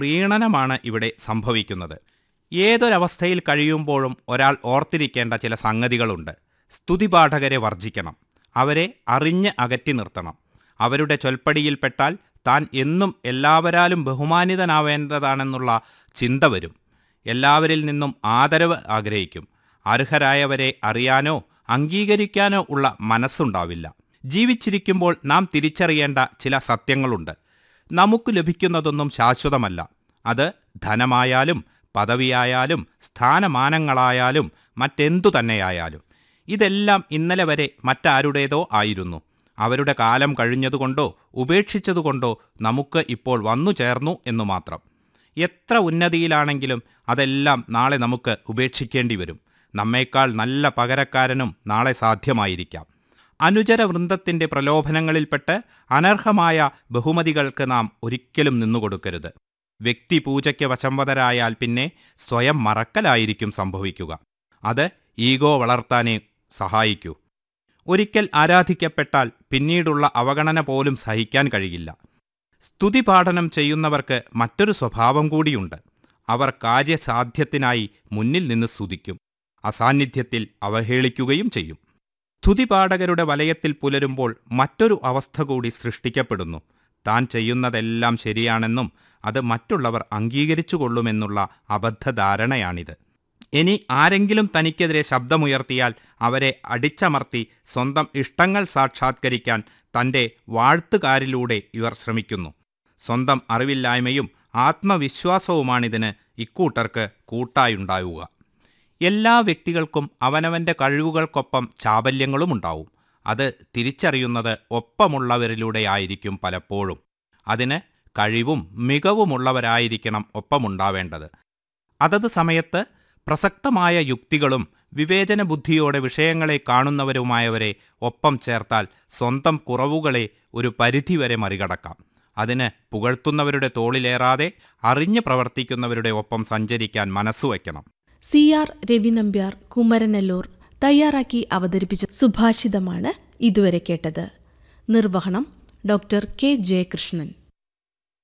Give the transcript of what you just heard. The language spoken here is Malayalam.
പ്രീണനമാണ് ഇവിടെ സംഭവിക്കുന്നത് ഏതൊരവസ്ഥയിൽ കഴിയുമ്പോഴും ഒരാൾ ഓർത്തിരിക്കേണ്ട ചില സംഗതികളുണ്ട് സ്തുതിപാഠകരെ വർജിക്കണം അവരെ അറിഞ്ഞ് അകറ്റി നിർത്തണം അവരുടെ ചൊൽപ്പടിയിൽപ്പെട്ടാൽ താൻ എന്നും എല്ലാവരാലും ബഹുമാനിതനാവേണ്ടതാണെന്നുള്ള ചിന്ത വരും എല്ലാവരിൽ നിന്നും ആദരവ് ആഗ്രഹിക്കും അർഹരായവരെ അറിയാനോ അംഗീകരിക്കാനോ ഉള്ള മനസ്സുണ്ടാവില്ല ജീവിച്ചിരിക്കുമ്പോൾ നാം തിരിച്ചറിയേണ്ട ചില സത്യങ്ങളുണ്ട് നമുക്ക് ലഭിക്കുന്നതൊന്നും ശാശ്വതമല്ല അത് ധനമായാലും പദവിയായാലും സ്ഥാനമാനങ്ങളായാലും മറ്റെന്തു തന്നെയായാലും ഇതെല്ലാം ഇന്നലെ വരെ മറ്റാരുടേതോ ആയിരുന്നു അവരുടെ കാലം കഴിഞ്ഞതുകൊണ്ടോ ഉപേക്ഷിച്ചതുകൊണ്ടോ നമുക്ക് ഇപ്പോൾ വന്നു ചേർന്നു എന്നു മാത്രം എത്ര ഉന്നതിയിലാണെങ്കിലും അതെല്ലാം നാളെ നമുക്ക് ഉപേക്ഷിക്കേണ്ടി വരും നമ്മേക്കാൾ നല്ല പകരക്കാരനും നാളെ സാധ്യമായിരിക്കാം അനുചര വൃന്ദത്തിൻ്റെ പ്രലോഭനങ്ങളിൽപ്പെട്ട് അനർഹമായ ബഹുമതികൾക്ക് നാം ഒരിക്കലും നിന്നുകൊടുക്കരുത് വ്യക്തിപൂജയ്ക്ക് വശംവതരായാൽ പിന്നെ സ്വയം മറക്കലായിരിക്കും സംഭവിക്കുക അത് ഈഗോ വളർത്താനേ സഹായിക്കൂ ഒരിക്കൽ ആരാധിക്കപ്പെട്ടാൽ പിന്നീടുള്ള അവഗണന പോലും സഹിക്കാൻ കഴിയില്ല സ്തുതി പാഠനം ചെയ്യുന്നവർക്ക് മറ്റൊരു സ്വഭാവം കൂടിയുണ്ട് അവർ കാര്യസാധ്യത്തിനായി മുന്നിൽ നിന്ന് സ്തുതിക്കും അസാന്നിധ്യത്തിൽ അവഹേളിക്കുകയും ചെയ്യും സ്തുതിപാഠകരുടെ വലയത്തിൽ പുലരുമ്പോൾ മറ്റൊരു അവസ്ഥ കൂടി സൃഷ്ടിക്കപ്പെടുന്നു താൻ ചെയ്യുന്നതെല്ലാം ശരിയാണെന്നും അത് മറ്റുള്ളവർ അംഗീകരിച്ചു കൊള്ളുമെന്നുള്ള അബദ്ധധാരണയാണിത് ഇനി ആരെങ്കിലും തനിക്കെതിരെ ശബ്ദമുയർത്തിയാൽ അവരെ അടിച്ചമർത്തി സ്വന്തം ഇഷ്ടങ്ങൾ സാക്ഷാത്കരിക്കാൻ തൻ്റെ വാഴ്ത്തുകാരിലൂടെ ഇവർ ശ്രമിക്കുന്നു സ്വന്തം അറിവില്ലായ്മയും ആത്മവിശ്വാസവുമാണിതിന് ഇക്കൂട്ടർക്ക് കൂട്ടായുണ്ടാവുക എല്ലാ വ്യക്തികൾക്കും അവനവൻ്റെ കഴിവുകൾക്കൊപ്പം ചാബല്യങ്ങളുമുണ്ടാവും അത് തിരിച്ചറിയുന്നത് ഒപ്പമുള്ളവരിലൂടെയായിരിക്കും പലപ്പോഴും അതിന് കഴിവും മികവുമുള്ളവരായിരിക്കണം ഒപ്പമുണ്ടാവേണ്ടത് അതത് സമയത്ത് പ്രസക്തമായ യുക്തികളും വിവേചന ബുദ്ധിയോടെ വിഷയങ്ങളെ കാണുന്നവരുമായവരെ ഒപ്പം ചേർത്താൽ സ്വന്തം കുറവുകളെ ഒരു പരിധിവരെ മറികടക്കാം അതിന് പുകഴ്ത്തുന്നവരുടെ തോളിലേറാതെ അറിഞ്ഞു പ്രവർത്തിക്കുന്നവരുടെ ഒപ്പം സഞ്ചരിക്കാൻ മനസ്സുവയ്ക്കണം സി ആർ രവി നമ്പ്യാർ കുമരനല്ലൂർ തയ്യാറാക്കി അവതരിപ്പിച്ച സുഭാഷിതമാണ് ഇതുവരെ കേട്ടത് നിർവഹണം ഡോക്ടർ കെ ജയകൃഷ്ണൻ